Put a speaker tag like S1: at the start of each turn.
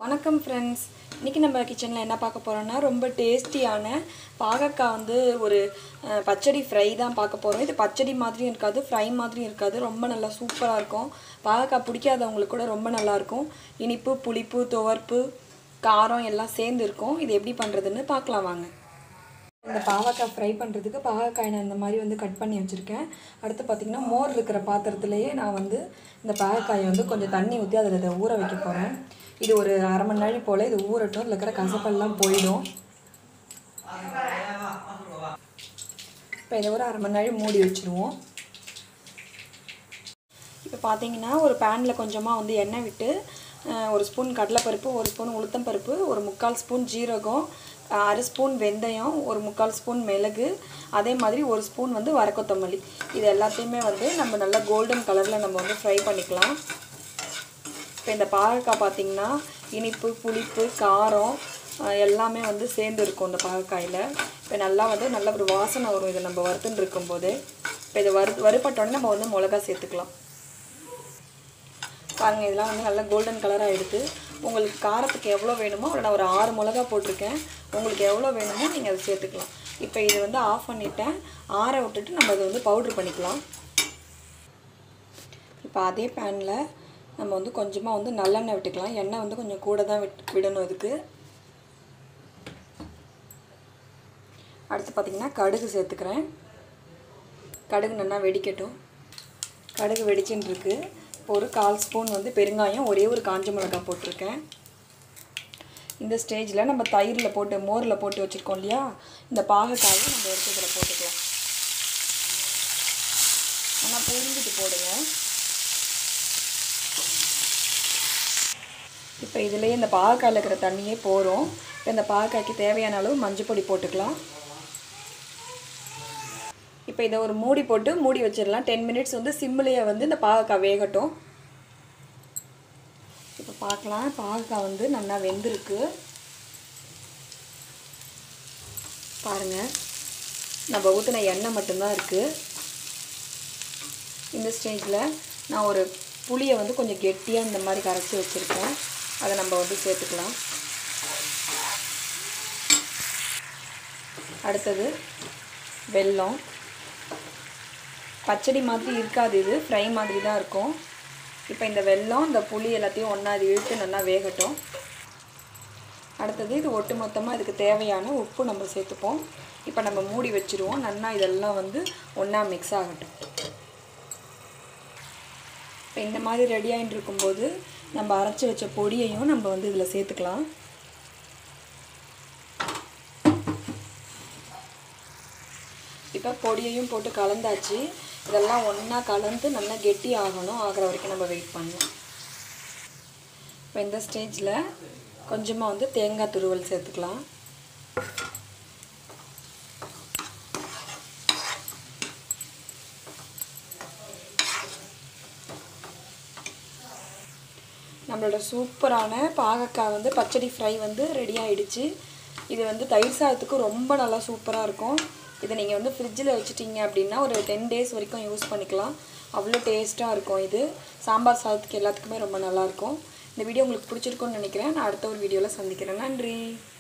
S1: வணக்கம் ஃப்ரெண்ட்ஸ் இன்றைக்கி நம்ம கிச்சனில் என்ன பார்க்க போகிறோம்னா ரொம்ப டேஸ்டியான பாகக்காய் வந்து ஒரு அஹ், பச்சடி ஃப்ரை தான் பார்க்க போகிறோம் இது பச்சடி மாதிரியும் இருக்காது ஃப்ரை மாதிரியும் இருக்காது ரொம்ப நல்லா சூப்பராக இருக்கும் பாகக்காய் பிடிக்காதவங்களுக்கு கூட ரொம்ப நல்லாயிருக்கும் இனிப்பு புளிப்பு துவர்ப்பு காரம் எல்லாம் சேர்ந்து இருக்கும் இது எப்படி பண்ணுறதுன்னு பார்க்கலாம் வாங்க இந்த பாவக்காய் ஃப்ரை பண்ணுறதுக்கு பாவக்காய் நான் இந்த மாதிரி வந்து கட் பண்ணி வச்சுருக்கேன் அடுத்து பார்த்திங்கன்னா மோர் இருக்கிற பாத்திரத்துலேயே நான் வந்து இந்த பாவக்காயை வந்து கொஞ்சம் தண்ணி ஊற்றி அதில் இதை ஊற வைக்க போகிறேன் இது ஒரு அரை மணி நேரம் போல் இது ஊறட்டும் இதில் இருக்கிற கசப்பெல்லாம் போயிடும் இப்போ இதை ஒரு அரை மணி நேரம் மூடி வச்சுருவோம் இப்போ பார்த்தீங்கன்னா ஒரு பேனில் கொஞ்சமாக வந்து எண்ணெய் விட்டு அஹ், ஒரு ஸ்பூன் கடலைப்பருப்பு ஒரு ஸ்பூன் உளுத்தம்பருப்பு ஒரு முக்கால் ஸ்பூன் ஜீரகம் அஹ், அரை ஸ்பூன் வெந்தயம் ஒரு முக்கால் ஸ்பூன் மிளகு அதே மாதிரி ஒரு ஸ்பூன் வந்து வரக்கொத்தமல்லி இது எல்லாத்தையுமே வந்து நம்ம நல்லா கோல்டன் கலரில் நம்ம வந்து ஃப்ரை பண்ணிக்கலாம் இப்போ இந்த பாகக்காய் பார்த்தீங்கன்னா இனிப்பு புளிப்பு காரம் அஹ், எல்லாமே வந்து சேர்ந்து இருக்கும் இந்த பாகக்காயில் இப்போ நல்லா வந்து நல்ல ஒரு வாசனை வரும் இதை நம்ம வறுத்துன்னு இருக்கும்போது இப்போ இதை வறு வறுப்பட்டோடனே நம்ம வந்து மிளகா சேர்த்துக்கலாம் பாருங்கள் இதெல்லாம் வந்து நல்லா கோல்டன் கலராக எடுத்து உங்களுக்கு காரத்துக்கு எவ்வளோ வேணுமோ அதில் நான் ஒரு ஆறு மிளகா போட்டிருக்கேன் உங்களுக்கு எவ்வளோ வேணுமோ நீங்கள் அதை சேர்த்துக்கலாம் இப்போ இது வந்து ஆஃப் பண்ணிட்டேன் ஆற விட்டுட்டு நம்ம அதை வந்து பவுட்ரு பண்ணிக்கலாம் இப்போ அதே பேனில் நம்ம வந்து கொஞ்சமாக வந்து நல்லெண்ணெய் விட்டுக்கலாம் எண்ணெய் வந்து கொஞ்சம் கூட தான் விட் விடணும் இதுக்கு அடுத்து பார்த்திங்கன்னா கடுகு சேர்த்துக்கிறேன் கடுகு நல்லா வெடிக்கட்டும் கடுகு வெடிச்சுன்னு இருக்கு இப்போ ஒரு கால் ஸ்பூன் வந்து பெருங்காயம் ஒரே ஒரு காஞ்ச மிளகாய் போட்டிருக்கேன் இந்த ஸ்டேஜில் நம்ம தயிரில் போட்டு மோரில் போட்டு வச்சுருக்கோம் இல்லையா இந்த பாகக்காயை நம்ம எடுத்து இதில் போட்டுக்கலாம் ஆனால் புரிஞ்சுட்டு போடுங்க இப்போ இதுலேயே இந்த பாகக்காயில் இருக்கிற தண்ணியே போகிறோம் இப்போ இந்த பாகக்காய்க்கு தேவையான அளவு மஞ்சள் பொடி போட்டுக்கலாம் இப்போ இதை ஒரு மூடி போட்டு மூடி வச்சிடலாம் டென் மினிட்ஸ் வந்து சிம்மிலேயே வந்து இந்த பாகக்காய் வேகட்டும் இப்போ பார்க்கலாம் பாகக்காய் வந்து நல்லா வெந்திருக்கு பாருங்கள் நம்ம ஊற்றின எண்ணெய் மட்டும்தான் இருக்குது இந்த ஸ்டேஜில் நான் ஒரு புளியை வந்து கொஞ்சம் கெட்டியாக இந்த மாதிரி கரைச்சி வச்சுருக்கேன் அதை நம்ம வந்து சேர்த்துக்கலாம் அடுத்தது வெல்லம் பச்சடி மாதிரி இருக்காது இது ஃப்ரை மாதிரி தான் இருக்கும் இப்போ இந்த வெல்லம் இந்த புளி எல்லாத்தையும் ஒன்றா இது இழுத்து நல்லா வேகட்டும் அடுத்தது இது ஒட்டு மொத்தமாக இதுக்கு தேவையான உப்பு நம்ம சேர்த்துப்போம் இப்போ நம்ம மூடி வச்சுருவோம் நல்லா இதெல்லாம் வந்து ஒன்றா மிக்ஸ் ஆகட்டும் இப்போ இந்த மாதிரி ரெடி ஆகிட்டு இருக்கும்போது நம்ம அரைச்சி வச்ச பொடியையும் நம்ம வந்து இதில் சேர்த்துக்கலாம் இப்போ பொடியையும் போட்டு கலந்தாச்சு இதெல்லாம் ஒன்றா கலந்து நல்லா கெட்டி ஆகணும் ஆகிற வரைக்கும் நம்ம வெயிட் பண்ணலாம் இப்போ இந்த ஸ்டேஜில் கொஞ்சமாக வந்து தேங்காய் துருவல் சேர்த்துக்கலாம் நம்மளோட சூப்பரான பாகக்காய் வந்து பச்சடி ஃப்ரை வந்து ரெடி ஆயிடுச்சு இது வந்து தயிர் சாதத்துக்கு ரொம்ப நல்லா சூப்பராக இருக்கும் இதை நீங்கள் வந்து ஃப்ரிட்ஜில் வச்சுட்டீங்க அப்படின்னா ஒரு டென் டேஸ் வரைக்கும் யூஸ் பண்ணிக்கலாம் அவ்வளோ டேஸ்ட்டாக இருக்கும் இது சாம்பார் சாதத்துக்கு எல்லாத்துக்குமே ரொம்ப நல்லாயிருக்கும் இந்த வீடியோ உங்களுக்கு பிடிச்சிருக்கும்னு நினைக்கிறேன் நான் அடுத்த ஒரு வீடியோவில் சந்திக்கிறேன் நன்றி